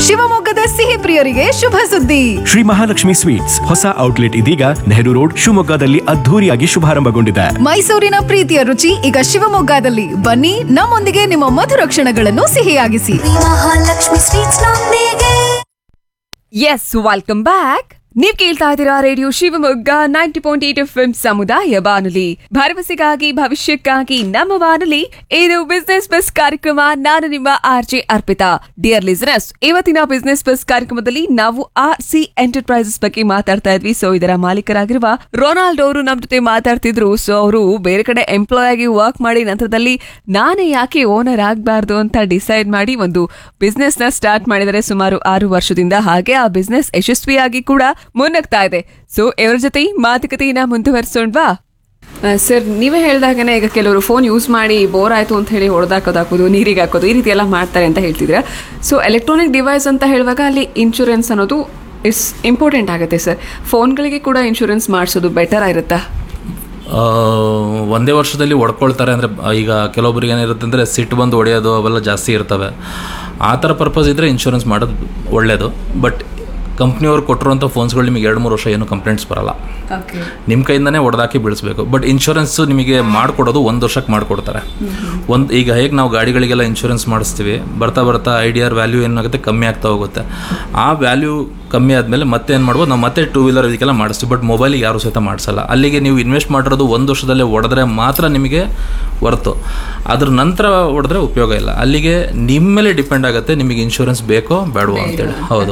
ಶಿವಮೊಗ್ಗದ ಸಿಹಿ ಪ್ರಿಯರಿಗೆ ಶುಭ ಸುದ್ದಿ ಶ್ರೀ ಮಹಾಲಕ್ಷ್ಮಿ ಸ್ವೀಟ್ಸ್ ಹೊಸ ಔಟ್ಲೆಟ್ ಇದೀಗ ನೆಹರು ರೋಡ್ ಶಿವಮೊಗ್ಗದಲ್ಲಿ ಅದ್ಧೂರಿಯಾಗಿ ಶುಭಾರಂಭಗೊಂಡಿದೆ ಮೈಸೂರಿನ ಪ್ರೀತಿಯ ರುಚಿ ಈಗ ಶಿವಮೊಗ್ಗದಲ್ಲಿ ಬನ್ನಿ ನಮ್ಮೊಂದಿಗೆ ನಿಮ್ಮ ಮಧುರ ಕ್ಷಣಗಳನ್ನು ಸಿಹಿಯಾಗಿಸಿ ಮಹಾಲಕ್ಷ್ಮಿ ಸ್ವೀಟ್ಸ್ ನೊಂದಿಗೆ ಎಸ್ ವೆಲ್ಕಮ್ ಬ್ಯಾಕ್ ನೀವ್ ಕೇಳ್ತಾ ಇದ್ದೀರಾ radio Shivamogga ninety point eight F M ಸಮುದಾಯ ಬಾನುಲಿ ಭರವಸೆಗಾಗಿ ಭವಿಷ್ಯಕ್ಕಾಗಿ ನಮ್ಮ ಬಾನುಲಿ ಇದು ಬಿಸ್ನೆಸ್ ಬಸ್ ಕಾರ್ಯಕ್ರಮ ನಾನು ನಿಮ್ಮ R J Arpita dear listeners ಇವತ್ತಿನ ಬಿಸ್ನೆಸ್ ಬಸ್ ಕಾರ್ಯಕ್ರಮದಲ್ಲಿ ನಾವು ಆರ್ ಸಿ ಎಂಟರ್ಪ್ರೈಸಸ್ ಬಗ್ಗೆ ಮಾತಾಡ್ತಾ ಇದ್ವಿ ಸೊ ಇದರ ಮಾಲೀಕರಾಗಿರುವ ರೊನಾಲ್ಡ್ ಅವರು ನಮ್ ಜೊತೆ ಮಾತಾಡ್ತಿದ್ರು ಸೊ ಅವರು ಬೇರೆ ಕಡೆ ಎಂಪ್ಲಾಯ್ ಆಗಿ ವರ್ಕ್ ಮಾಡಿ ನಂತರದಲ್ಲಿ ನಾನೇ ಯಾಕೆ ಓನರ್ ಆಗಬಾರ್ದು ಅಂತ ಡಿಸೈಡ್ ಮಾಡಿ ಒಂದು ಬಿಸ್ನೆಸ್ ನ ಸ್ಟಾರ್ಟ್ ಮಾಡಿದರೆ ಸುಮಾರು ಆರು ವರ್ಷದಿಂದ ಹಾಗೆ ಆ ಬಿಸ್ನೆಸ್ ಯಶಸ್ವಿಯಾಗಿ ಕೂಡ ಮುನ್ನಗ್ತಾ ಇದೆ ಸೊ ಇವರ ಜೊತೆ ಮಾತುಕತೆಯನ್ನ ಮುಂದುವರಿಸೋಣವಾ ಸರ್ ನೀವೇ ಹೇಳ್ದಾಗನೇ ಈಗ ಕೆಲವರು ಫೋನ್ ಯೂಸ್ ಮಾಡಿ ಬೋರ್ ಆಯ್ತು ಅಂತ ಹೇಳಿ ಹೊಡೆದಾಕೋದು ಹಾಕೋದು ನೀರಿಗೆ ಹಾಕೋದು ಈ ರೀತಿ ಎಲ್ಲ ಮಾಡ್ತಾರೆ ಅಂತ ಹೇಳ್ತಿದ್ರೆ ಸೊ ಎಲೆಕ್ಟ್ರಾನಿಕ್ ಡಿವೈಸ್ ಅಂತ ಹೇಳುವಾಗ ಅಲ್ಲಿ ಇನ್ಶೂರೆನ್ಸ್ ಅನ್ನೋದು ಇಟ್ಸ್ ಇಂಪಾರ್ಟೆಂಟ್ ಆಗುತ್ತೆ ಸರ್ ಫೋನ್ಗಳಿಗೆ ಕೂಡ ಇನ್ಶೂರೆನ್ಸ್ ಮಾಡಿಸೋದು ಬೆಟರ್ ಆಗಿರುತ್ತಾ ಆ, ಒಂದೇ ವರ್ಷದಲ್ಲಿ ಹೊಡ್ಕೊಳ್ತಾರೆ ಅಂದರೆ ಈಗ ಕೆಲವೊಬ್ರಿಗೆ ಏನಿರುತ್ತೆ ಅಂದರೆ ಸಿಟ್ಟು ಬಂದು ಹೊಡೆಯೋದು ಅವೆಲ್ಲ ಜಾಸ್ತಿ ಇರ್ತವೆ ಆ ಥರ ಪರ್ಪಸ್ ಇದ್ದರೆ ಇನ್ಶೂರೆನ್ಸ್ ಮಾಡೋದು ಒಳ್ಳೆಯದು ಬಟ್ ಕಂಪ್ನಿಯವ್ರು ಕೊಟ್ಟಿರುವಂಥ ಫೋನ್ಸ್ಗಳು ನಿಮಗೆ ಎರಡು ಮೂರು ವರ್ಷ ಏನು ಕಂಪ್ಲೇಂಟ್ಸ್ ಬರಲ್ಲ ಓಕೆ ನಿಮ್ಮ ಕೈಯಿಂದನೇ ಹೊಡೆದಾಕಿ ಬೀಳಿಸ್ಬೇಕು ಬಟ್ ಇನ್ಶೂರೆನ್ಸು ನಿಮಗೆ ಮಾಡಿಕೊಡೋದು ಒಂದು ವರ್ಷಕ್ಕೆ ಮಾಡಿಕೊಡ್ತಾರೆ ಒಂದು ಈಗ ಹೇಗೆ ನಾವು ಗಾಡಿಗಳಿಗೆಲ್ಲ ಇನ್ಶೂರೆನ್ಸ್ ಮಾಡಿಸ್ತೀವಿ ಬರ್ತಾ ಬರ್ತಾ ಐ ಡಿ ಆರ್ ವ್ಯಾಲ್ಯೂ ಏನಾಗುತ್ತೆ ಕಮ್ಮಿ ಆಗ್ತಾ ಹೋಗುತ್ತೆ ಆ ವ್ಯಾಲ್ಯೂ ಕಮ್ಮಿ ಆದಮೇಲೆ ಮತ್ತೆ ಏನು ಮಾಡ್ಬೋದು ನಾವು ಮತ್ತೆ ಟೂ ವೀಲರ್ ಇದಕ್ಕೆಲ್ಲ ಮಾಡಿಸ್ತೀವಿ ಬಟ್ ಮೊಬೈಲಿಗೆ ಯಾರು ಸಹಿತ ಮಾಡಿಸಲ್ಲ ಅಲ್ಲಿಗೆ ನೀವು ಇನ್ವೆಸ್ಟ್ ಮಾಡಿರೋದು ಒಂದು ವರ್ಷದಲ್ಲೇ ಹೊಡೆದ್ರೆ ಮಾತ್ರ ನಿಮಗೆ ಹೊರತು ಅದ್ರ ನಂತರ ಹೊಡೆದ್ರೆ ಉಪಯೋಗ ಇಲ್ಲ ಅಲ್ಲಿಗೆ ನಿಮ್ಮ ಮೇಲೆ ಡಿಪೆಂಡ್ ಆಗುತ್ತೆ ನಿಮಗೆ ಇನ್ಶೂರೆನ್ಸ್ ಬೇಕೋ ಬೇಡವೋ ಅಂತೇಳಿ ಹೌದು